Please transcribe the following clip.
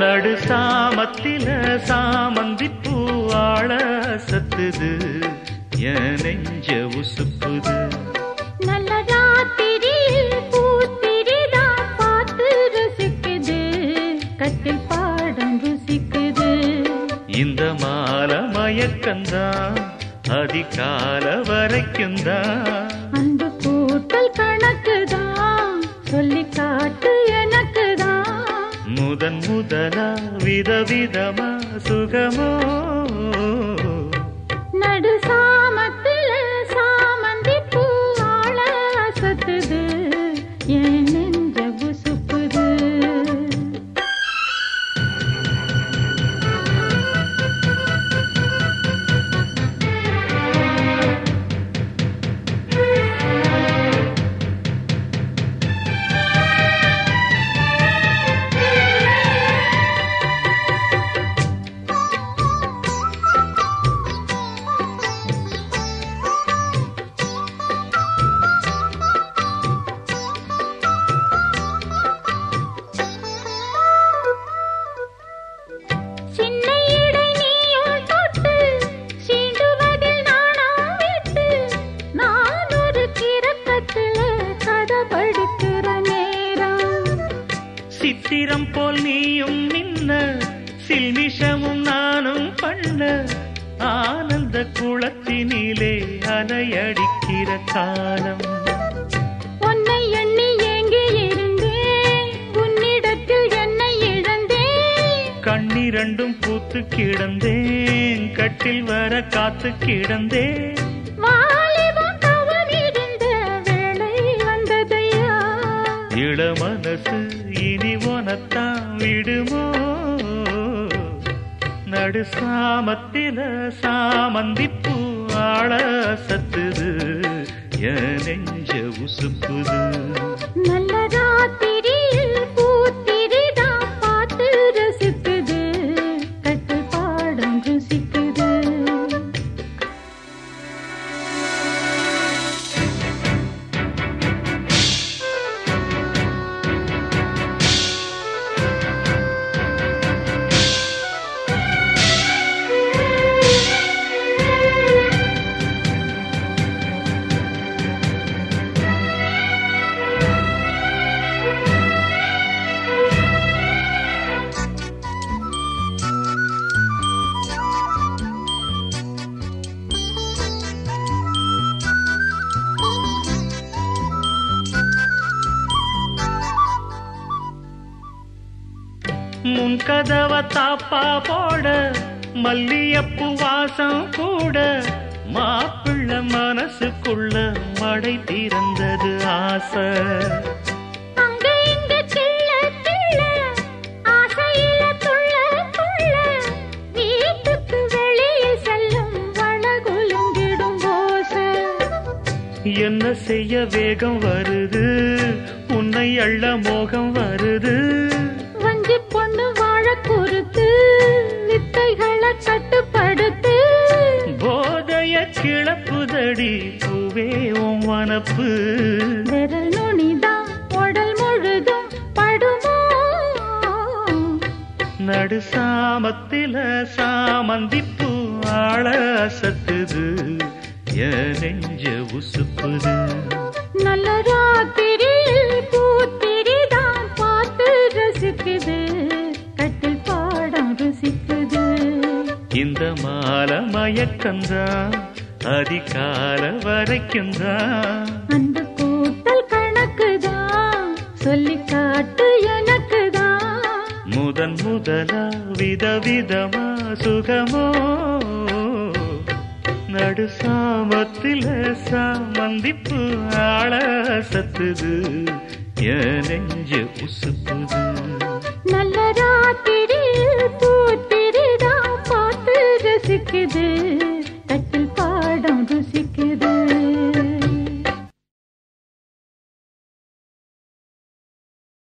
நடு சாமத்தில சாமந்தி பூவாழ சத்துது என் நெஞ்ச உசுப்புது நல்ல ராத்திரியில் பூத்திரிதான் பார்த்து ரசிக்குது கட்டில் பாடம் ருசிக்குது இந்த மால மயக்கந்தான் அதிகால வரைக்கும் தான் அன்பு கூட்டல் கணக்குதான் சொல்லி காட்டு எனக்குதான் முதன் முதலா விதவிதமா சுகமோ நடு சாமத்துல சாமந்தி பூவாழ அசத்துது என் நெஞ்ச உசுப்புது சின்ன இடை நீயும் தொட்டு சீண்டுவதில் நாணம் விட்டு நான் ஒரு கிறக்கத்துல கதை படுக்கிற நேரம் சித்திரம் போல் நீயும் நின்ன சில்மிஷமும் நானும் பண்ண ஆனந்த குளத்தினிலே அலையடிக்கிற காலம் உன்னை எண்ணி ஏங்கி இருந்தேன் உன்னிடத்தில் என்னை இழந்தேன் கண்ணிரண்டும் பூத்து கிடந்தேன் கட்டில் வர காத்து கிடந்தேன் வாலிபம் தவறிருந்த வேளை வந்ததையா இள மனசு இனி உனத்தான் விடுமோ நடு சாமத்தில சாமந்திப்பூ ஆள சத்துது என் நெஞ்ச உசுப்புது நல்ல ராத்திரியில் பூத்திரிதான் பார்த்து ரசிக்குது கட்டு பாடம் ருசிக்குது முன் கதவ தாப்பா போட மல்லியப்பு வாசம் கூட மாப்பிள்ள மனசுக்குள்ள மடை திறந்தது ஆசை அங்க இங்க கிள்ள கிள்ள ஆசையில துள்ள துள்ள வீட்டுக்கு வெளியில் செல்லும் வளகுலுங்கிடும் ஓசை என்ன செய்ய வேகம் வருது உன்னை அள்ள மோகம் வருது வஞ்சி பொண்ணு வாழ பொறுத்து வித்தைகளை கட்டுப்படுத்து போதைய கிளப்புதடி பூவே உன் வனப்பு விரல் நுனிதான் உடல் முழுதும் படுமோ நடு சாமத்தில சாமந்திப்பூ ஆள சத்துது என் நெஞ்ச உசுப்புது நல்ல ராத்திரியில் பூத்திரிதான் பார்த்து ரசிக்குது கட்டில் பாடம் ருசிக்குது இந்த மால மயக்கந்தான் அதிகால வரைக்கும் தான் அந்த கூட்டல் கணக்குதான் சொல்லி காட்டு எனக்குதான் முதன் முதலா விதவிதமா சுகமோ நடு சாமத்தில சாமந்திப்பு ஆள சத்துது என் நெஞ்ச உசுப்புது நல்ல ராத்திரியில் பூத்திரிதான் பார்த்து ரசிக்குது கட்டில்